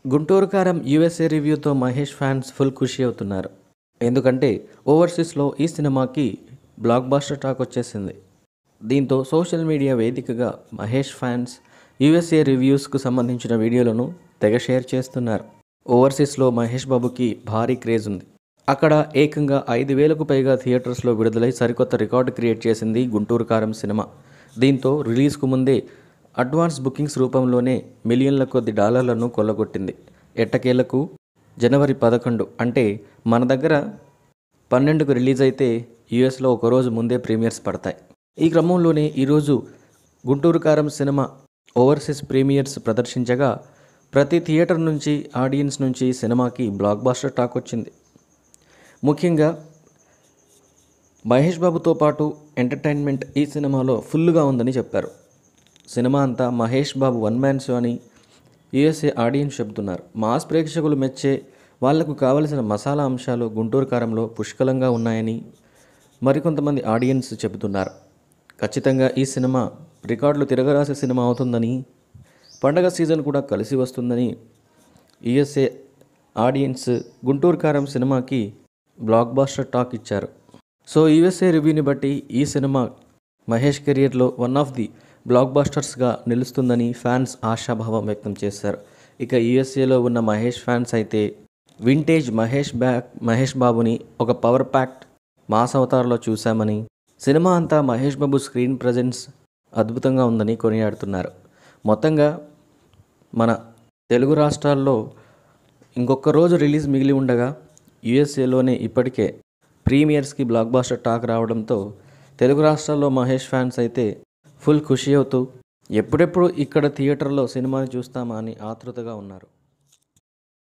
Guntur Kaaram USA రివ్యూతో Mahesh fans full ఖుషి అవుతున్నారు ఎందుకంటే ఓవర్సీస్లో ఈ సినిమాకి బ్లాక్ బాస్టర్ టాక్ వచ్చేసింది దీంతో సోషల్ మీడియా వేదికగా మహేష్ ఫ్యాన్స్ యూఎస్ఏ రివ్యూస్కు సంబంధించిన వీడియోలను తెగ షేర్ చేస్తున్నారు ఓవర్సీస్లో మహేష్ బాబుకి భారీ క్రేజ్ ఉంది అక్కడ ఏకంగా ఐదు వేలకు పైగా థియేటర్స్లో విడుదలై సరికొత్త రికార్డు క్రియేట్ చేసింది గుంటూరు కారం సినిమా దీంతో రిలీజ్కు ముందే అడ్వాన్స్ బుకింగ్స్ రూపంలోనే మిలియన్ల కొద్ది డాలర్లను కొల్లగొట్టింది ఎట్టకేలకు జనవరి పదకొండు అంటే మన దగ్గర పన్నెండుకు రిలీజ్ అయితే యుఎస్లో ఒకరోజు ముందే ప్రీమియర్స్ పడతాయి ఈ క్రమంలోనే ఈరోజు గుంటూరు కారం సినిమా ఓవర్సీస్ ప్రీమియర్స్ ప్రదర్శించగా ప్రతి థియేటర్ నుంచి ఆడియన్స్ నుంచి సినిమాకి బ్లాక్ బాస్టర్ టాక్ వచ్చింది ముఖ్యంగా మహేష్ బాబుతో పాటు ఎంటర్టైన్మెంట్ ఈ సినిమాలో ఫుల్గా ఉందని చెప్పారు సినిమా అంతా Mahesh Babu one man show అని యుఎస్ఏ ఆడియన్స్ చెబుతున్నారు మాస్ ప్రేక్షకులు మెచ్చే వాళ్లకు కావలసిన మసాలా అంశాలు గుంటూరు కారంలో పుష్కలంగా ఉన్నాయని మరికొంతమంది ఆడియన్స్ చెబుతున్నారు ఖచ్చితంగా ఈ సినిమా రికార్డులు తిరగరాసే సినిమా అవుతుందని పండగ సీజన్ కూడా కలిసి వస్తుందని యుఎస్ఏ ఆడియన్స్ గుంటూరు కారం సినిమాకి బ్లాక్ బాస్టర్ టాక్ ఇచ్చారు సో యుఎస్ఏ రివ్యూని బట్టి ఈ సినిమా మహేష్ కెరియర్లో వన్ ఆఫ్ ది బ్లాక్ బాస్టర్స్గా నిలుస్తుందని ఫ్యాన్స్ ఆశాభావం వ్యక్తం చేశారు ఇక యుఎస్ఏలో ఉన్న మహేష్ ఫ్యాన్స్ అయితే వింటేజ్ మహేష్ బ్యాక్ మహేష్ బాబుని ఒక పవర్ ప్యాక్డ్ మాస్ అవతారంలో చూశామని సినిమా అంతా మహేష్ బాబు స్క్రీన్ ప్రజెన్స్ అద్భుతంగా ఉందని కొనియాడుతున్నారు మొత్తంగా మన తెలుగు రాష్ట్రాల్లో ఇంకొక రోజు రిలీజ్ మిగిలి ఉండగా యుఎస్ఏలోనే ఇప్పటికే ప్రీమియర్స్కి బ్లాక్ బాస్టర్ టాక్ రావడంతో తెలుగు రాష్ట్రాల్లో మహేష్ ఫ్యాన్స్ అయితే ఫుల్ ఖుషి అవుతూ ఎప్పుడెప్పుడు ఇక్కడ థియేటర్లో సినిమాని చూస్తామా అని ఆతృతగా ఉన్నారు